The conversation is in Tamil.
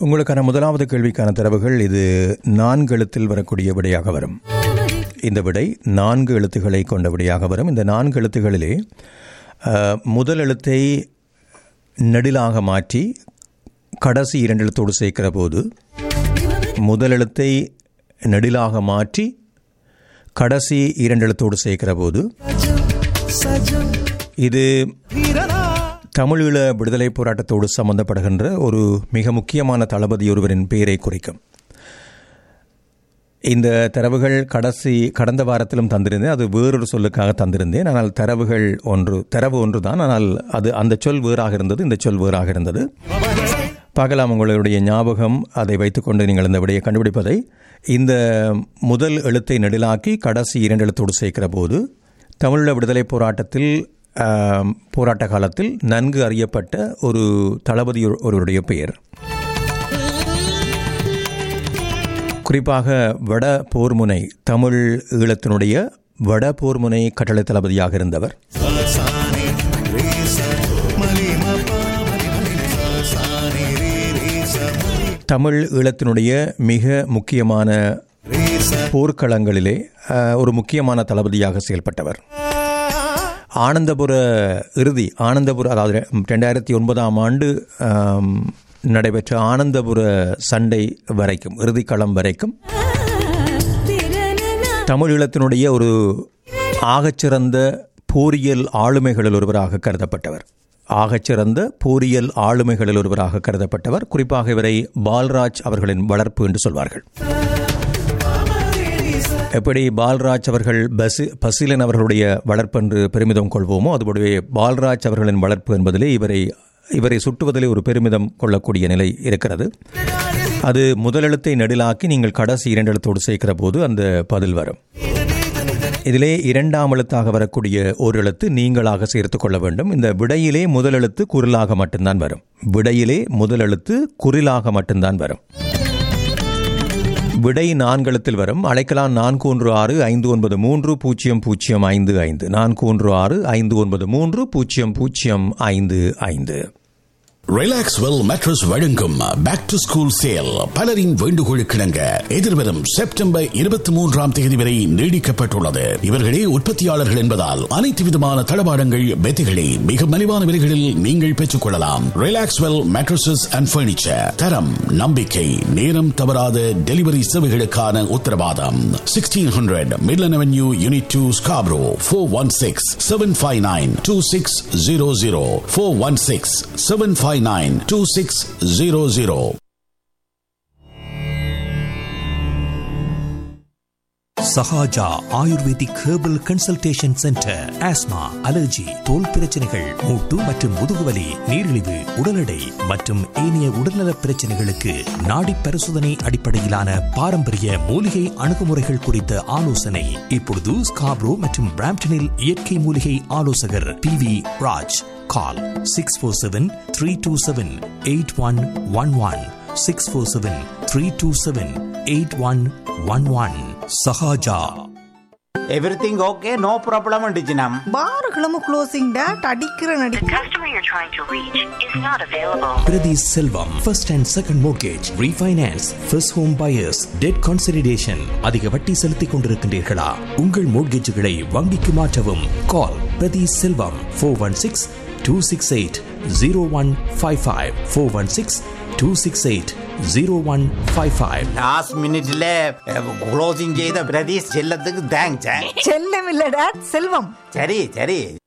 உங்களுக்கான முதலாவது கேள்விக்கான தரவுகள் இது நான்கு எழுத்தில் வரக்கூடிய விடையாக வரும் இந்த விடை நான்கு எழுத்துக்களை கொண்ட விடையாக வரும் இந்த நான்கு எழுத்துக்களிலே அஹ், முதல் எழுத்தை நெடிலாக மாற்றி கடைசி இரண்டு எழுத்தோடு சேர்க்கிற போது முதல் எழுத்தை நெடிலாக மாற்றி கடைசி இரண்டு எழுத்தோடு சேர்க்கிற போது இது தமிழீழ விடுதலை போராட்டத்தோடு சம்பந்தப்படுகின்ற ஒரு மிக முக்கியமான தளபதி ஒருவரின் பெயரை குறிக்கும் இந்த தரவுகள் கடைசி கடந்த வாரத்திலும் தந்திருந்தேன் அது வேறொரு சொல்லுக்காக தந்திருந்தேன் ஆனால் தரவுகள் ஒன்று தரவு ஒன்று தான் ஆனால் அது அந்த சொல் வேறாக இருந்தது இந்த சொல் வேறாக இருந்தது பார்க்கலாம் உங்களுடைய ஞாபகம் அதை வைத்துக்கொண்டு நீங்கள் இந்த விடையை கண்டுபிடிப்பதை இந்த முதல் எழுத்தை நெடிலாக்கி கடைசி இரண்டு எழுத்தோடு சேர்க்கிற போது தமிழீழ விடுதலை போராட்டத்தில் ஆம், போராட்ட காலத்தில் நன்கு அறியப்பட்ட ஒரு தளபதி ஒரு- ஒருவருடைய பெயர் குறிப்பாக வட போர்முனை தமிழ் ஈழத்தினுடைய வட போர்முனை கட்டளை தளபதியாக இருந்தவர் தமிழ் ஈழத்தினுடைய மிக முக்கியமான போர்க்களங்களிலே அஹ், ஒரு முக்கியமான தளபதியாக செயல்பட்டவர் ஆனந்தபுர இறுதி ஆனந்தபுர அதாவது ரெண்டாயிரத்தி ஒன்பதாம் ஆண்டு ஆம், நடைபெற்ற ஆனந்தபுர சண்டை வரைக்கும் இறுதிக்களம் வரைக்கும் தமிழீழத்தினுடைய ஒரு ஆகச்சிறந்த போரியல் ஆளுமைகளில் ஒருவராக கருதப்பட்டவர் ஆகச்சிறந்த போரியல் ஆளுமைகளில் ஒருவராக கருதப்பட்டவர் குறிப்பாக இவரை பால்ராஜ் அவர்களின் வளர்ப்பு என்று சொல்வார்கள் எப்படி பால்ராஜ் அவர்கள் பசி பசிலன் அவர்களுடைய வளர்ப்பு என்று பெருமிதம் கொள்வோமோ அதுபோலவே பால்ராஜ் அவர்களின் வளர்ப்பு என்பதிலே இவரை இவரை சுட்டுவதிலே ஒரு பெருமிதம் கொள்ளக்கூடிய நிலை இருக்கிறது அது முதலெழுத்தை நெடிலாக்கி நீங்கள் கடைசி இரண்டு எழுத்தோடு சேர்க்கிற போது அந்த பதில் வரும் இதிலே இரண்டாம் எழுத்தாக வரக்கூடிய ஒரு எழுத்து நீங்களாக சேர்த்துக் கொள்ள வேண்டும் இந்த விடையிலே முதல் எழுத்து குரிலாக மட்டும்தான் வரும் விடையிலே முதல் எழுத்து குரிலாக மட்டும்தான் வரும் விடை நான்கெழுத்தில் வரும் அழைக்கலாம் நான்கு ஒன்று ஆறு ஐந்து ஒன்பது மூன்று பூஜ்ஜியம் பூஜ்ஜியம் ஐந்து ஐந்து நான்கு ஒன்று ஆறு ஐந்து ஒன்பது மூன்று பூஜ்ஜியம் பூஜ்ஜியம் ஐந்து ஐந்து ரிலாக்ஸ் வெல் மேட்ரஸ் வழங்கும் பேக் டு ஸ்கூல் சேல் பலரின் வேண்டுகோளுக்கிணங்க எதிர்வரும் செப்டம்பர் இருபத்தி மூன்றாம் தேதி வரை நீடிக்கப்பட்டுள்ளது இவர்களே உற்பத்தியாளர்கள் என்பதால் அனைத்து விதமான தளபாடங்கள் பெத்திகளை மிக மலிவான விலைகளில் நீங்கள் பெற்றுக் கொள்ளலாம் Relax Well mattresses and furniture தரம் நம்பிக்கை நேரம் தவறாத டெலிவரி சேவைகளுக்கான உத்தரவாதம் sixteen hundred Midland Avenue unit two Scarborough four one six seven five nine two six zero zero four one six seven five nine two six zero zero Sahaja ayurvedic herbal consultation centre asthma allergy தோல் பிரச்சனைகள் மூட்டு மற்றும் முதுகுவலி நீரிழிவு உடல் எடை மற்றும் ஏனைய உடல்நல பிரச்சனைகளுக்கு நாடி பரிசோதனை அடிப்படையிலான பாரம்பரிய மூலிகை அணுகுமுறைகள் குறித்த ஆலோசனை இப்பொழுது ஸ்காப்ரோ மற்றும் பிராம்டனில் இயற்கை மூலிகை ஆலோசகர் P V Raj call six four seven three two seven eight one one one six four seven three two seven eight one one one Sahaja everything okay no problem டிஜினம் பாருகளும் க்ளோசிங் டேட் அடிக்கிற நடி The customer you're trying to reach is not available. Prathi Selvam first and second mortgage refinance first home buyers debt consideration அதிக வட்டி செலுத்திக் கொண்டிருக்கின்றீர்களா உங்கள் மோர்கேஜுகளை வங்கிக்கு மாற்றவும் call Prathi Selvam four one six two six eight zero one five five four one six two six eight zero one five five last மினிட்ல க்ளோசிங் செய்த பிரதீஷ் செல்லத்துக்கு தேங்க்ஸ் செல்லம் இல்ல டேட் செல்வம் சரி சரி